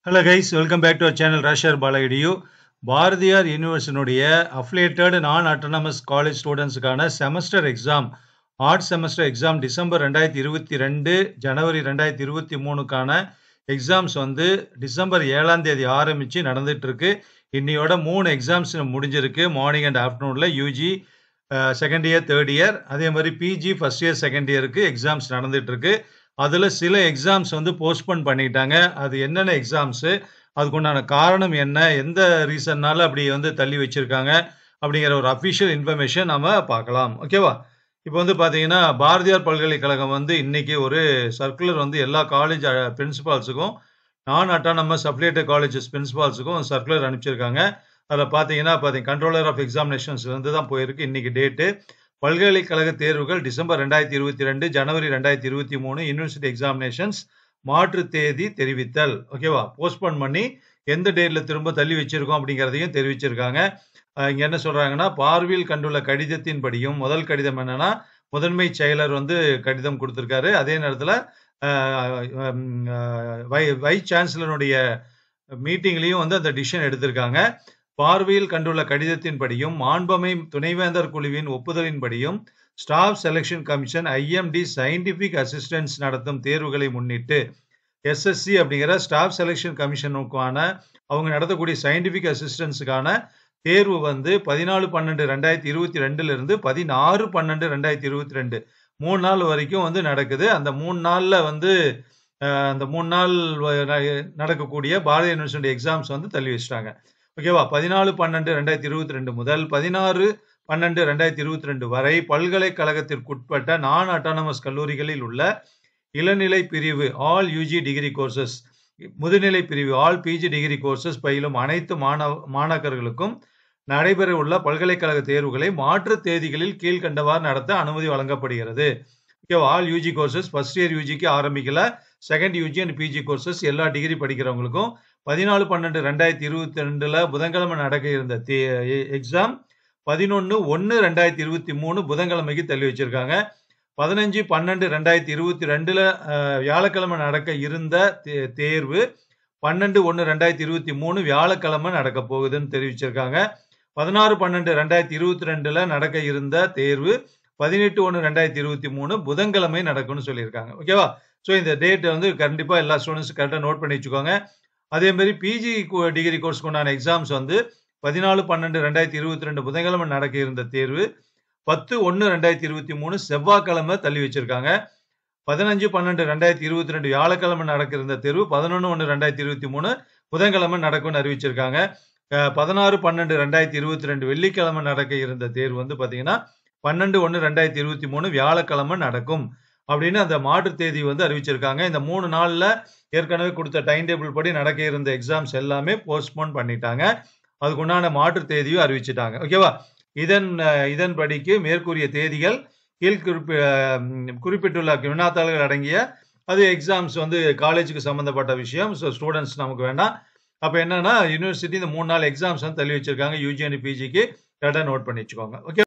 hello guys welcome back to our channel ராஷர் பாலகிடியூ பாரதியார் யூனிவர்சிட்டியினுடைய அஃபிலியேட்டட் நான் அட்டானமஸ் காலேஜ் ஸ்டூடெண்ட்ஸுக்கான semester exam odd semester exam December ரெண்டாயிரத்தி இருபத்தி ரெண்டு ஜனவரி ரெண்டாயிரத்தி இருபத்தி மூணுக்கான எக்ஸாம்ஸ் வந்து டிசம்பர் ஏழாம் தேதி ஆரம்பித்து நடந்துட்டு இருக்கு இன்னையோட மூணு எக்ஸாம்ஸ் முடிஞ்சிருக்கு மார்னிங் அண்ட் ஆஃப்டர்நூனில் UG second year third year அதே மாதிரி பிஜி ஃபர்ஸ்ட் இயர் செகண்ட் இயருக்கு எக்ஸாம்ஸ் நடந்துட்டு இருக்கு அதில் சில எக்ஸாம்ஸ் வந்து போஸ்ட்போன் பண்ணிட்டாங்க அது என்னென்ன எக்ஸாம்ஸு அதுக்குண்டான காரணம் என்ன எந்த ரீசன்னால அப்படி வந்து தள்ளி வச்சிருக்காங்க அப்படிங்கிற ஒரு அஃபிஷியல் இன்ஃபர்மேஷன் நம்ம பார்க்கலாம் ஓகேவா இப்போ வந்து பார்த்தீங்கன்னா பாரதியார் பல்கலைக்கழகம் வந்து இன்னைக்கு ஒரு சர்க்குலர் வந்து எல்லா காலேஜ் பிரின்சிபால்ஸுக்கும் நான் அட்டானமஸ் அப்ளியேட்டட் காலேஜஸ் பிரின்சிபால்ஸுக்கும் சர்க்குலர் அனுப்பிச்சிருக்காங்க அதில் பார்த்தீங்கன்னா பார்த்தீங்க கண்ட்ரோலர் ஆஃப் எக்ஸாமினேஷன்ஸ் வந்து தான் போயிருக்கு இன்னைக்கு டேட்டு பல்கலைக்கழக தேர்வுகள் டிசம்பர் ரெண்டாயிரத்தி இருபத்தி ரெண்டு ஜனவரி ரெண்டாயிரத்தி இருபத்தி மூணு யூனிவர்சிட்டி எக்ஸாமினேஷன்ஸ் மாற்று தேதி தெரிவித்தல் ஓகேவா போஸ்ட்போன் பண்ணி எந்த டேட்ல திரும்ப தள்ளி வச்சிருக்கோம் அப்படிங்கிறதையும் தெரிவிச்சிருக்காங்க இங்க என்ன சொல்றாங்கன்னா பார்வையில் கண்டுள்ள கடிதத்தின்படியும் முதல் கடிதம் என்னன்னா முதன்மை செயலர் வந்து கடிதம் கொடுத்திருக்காரு அதே நேரத்தில் வைஸ் சான்சலருடைய மீட்டிங்லையும் வந்து அந்த டிசிஷன் எடுத்திருக்காங்க பார்வையில் கண்டுள்ள கடிதத்தின்படியும் மாண்பமை துணைவேந்தர் குழுவின் ஒப்புதலின்படியும் staff selection commission IMD scientific assistants நடத்தும் தேர்வுகளை முன்னிட்டு எஸ்எஸ்சி அப்படிங்கிற ஸ்டாஃப் செலெக்ஷன் கமிஷனுக்கான அவங்க நடத்தக்கூடிய சயின்டிபிக் அசிஸ்டன்ஸுக்கான தேர்வு வந்து பதினாலு பன்னெண்டு ரெண்டாயிரத்தி இருபத்தி ரெண்டுல இருந்து பதினாறு பன்னெண்டு ரெண்டாயிரத்தி இருபத்தி ரெண்டு மூணு நாள் வரைக்கும் வந்து நடக்குது அந்த மூணு நாள்ல வந்து அந்த மூணு நாள் நடக்கக்கூடிய பாரதிய யூனிவர்சிட்டி எக்ஸாம்ஸ் வந்து தள்ளி வச்சிட்டாங்க ஓகேவா பதினாலு பன்னெண்டு ரெண்டாயிரத்தி இருபத்தி ரெண்டு முதல் பதினாறு பன்னெண்டு ரெண்டாயிரத்தி இருபத்தி ரெண்டு வரை பல்கலைக்கழகத்திற்குட்பட்ட நான் அட்டானமஸ் கல்லூரிகளில் உள்ள இளநிலை பிரிவு ஆல் யூஜி டிகிரி கோர்சஸ் முதுநிலை பிரிவு ஆல் பிஜி டிகிரி கோர்சஸ் பயிலும் அனைத்து மாணவ மாணாக்கர்களுக்கும் நடைபெற உள்ள பல்கலைக்கழக தேர்வுகளை மாற்று தேதிகளில் கீழ்கண்டவாறு நடத்த அனுமதி வழங்கப்படுகிறது ஓகேவா all UG courses first year யூஜிக்கு ஆரம்பிக்கல second UG and PG courses எல்லா டிகிரி படிக்கிறவங்களுக்கும் பதினாலு பன்னெண்டு ரெண்டாயிரத்தி இருபத்தி ரெண்டுல புதன்கிழமை நடக்க இருந்த எக்ஸாம் பதினொன்று ஒன்று ரெண்டாயிரத்தி இருபத்தி மூணு புதன்கிழமைக்கு தள்ளி வச்சிருக்காங்க பதினஞ்சு பன்னெண்டு ரெண்டாயிரத்தி இருபத்தி ரெண்டுல வியாழக்கிழமை நடக்க இருந்த தேர்வு பன்னெண்டு ஒன்று ரெண்டாயிரத்தி இருபத்தி மூணு வியாழக்கிழமை நடக்க போகுதுன்னு தெரிவிச்சிருக்காங்க பதினாறு பன்னெண்டு ரெண்டாயிரத்தி இருபத்தி ரெண்டுல நடக்க இருந்த தேர்வு பதினெட்டு ஒன்று ரெண்டாயிரத்தி இருபத்தி மூணு புதன்கிழமை நடக்கும்னு சொல்லியிருக்காங்க ஓகேவா ஸோ இந்த டேட் வந்து கண்டிப்பாக எல்லா ஸ்டூடெண்ட்ஸும் கரெக்டாக நோட் பண்ணி வச்சுக்கோங்க அதே மாதிரி பிஜி டிகிரி கோர்ஸ்க்கு உண்டான எக்ஸாம்ஸ் வந்து பதினாலு பன்னெண்டு ரெண்டாயிரத்தி இருபத்தி ரெண்டு புதன்கிழமை நடக்க இருந்த தேர்வு பத்து ஒன்று ரெண்டாயிரத்தி இருபத்தி மூணு செவ்வாய்க்கிழமை தள்ளி வச்சிருக்காங்க பதினஞ்சு பன்னெண்டு ரெண்டாயிரத்தி இருபத்தி ரெண்டு வியாழக்கிழமை நடக்க இருந்த தேர்வு பதினொன்று ஒன்று ரெண்டாயிரத்தி இருபத்தி மூணு புதன்கிழமை நடக்கும்னு அறிவிச்சிருக்காங்க பதினாறு பன்னெண்டு ரெண்டாயிரத்தி இருபத்தி ரெண்டு வெள்ளிக்கிழமை நடக்க இருந்த தேர்வு வந்து பார்த்தீங்கன்னா பன்னெண்டு ஒன்று ரெண்டாயிரத்தி இருபத்தி மூணு வியாழக்கிழமை நடக்கும் அப்படின்னு அந்த மாற்று தேதி வந்து அறிவிச்சிருக்காங்க இந்த மூணு நாளில் ஏற்கனவே கொடுத்த டைம் டேபிள் படி நடக்க இருந்த எக்ஸாம்ஸ் எல்லாமே போஸ்ட்போன் பண்ணிட்டாங்க அதுக்குண்டான மாற்று தேதியும் அறிவிச்சிட்டாங்க ஓகேவா இதன் இதன்படிக்கு மேற்கூறிய தேதிகள் கீழ் குறிப்பி குறிப்பிட்டுள்ள வினாத்தாள்கள் அடங்கிய அது எக்ஸாம்ஸ் வந்து காலேஜுக்கு சம்மந்தப்பட்ட விஷயம் ஸோ ஸ்டூடெண்ட்ஸ் நமக்கு வேண்டாம் அப்போ என்னன்னா யூனிவர்சிட்டி இந்த மூணு நாள் எக்ஸாம்ஸ் வந்து தள்ளி வச்சிருக்காங்க யூஜி அண்ட் பிஜிக்கு கரெக்டாக நோட் பண்ணி வச்சுக்கோங்க ஓகே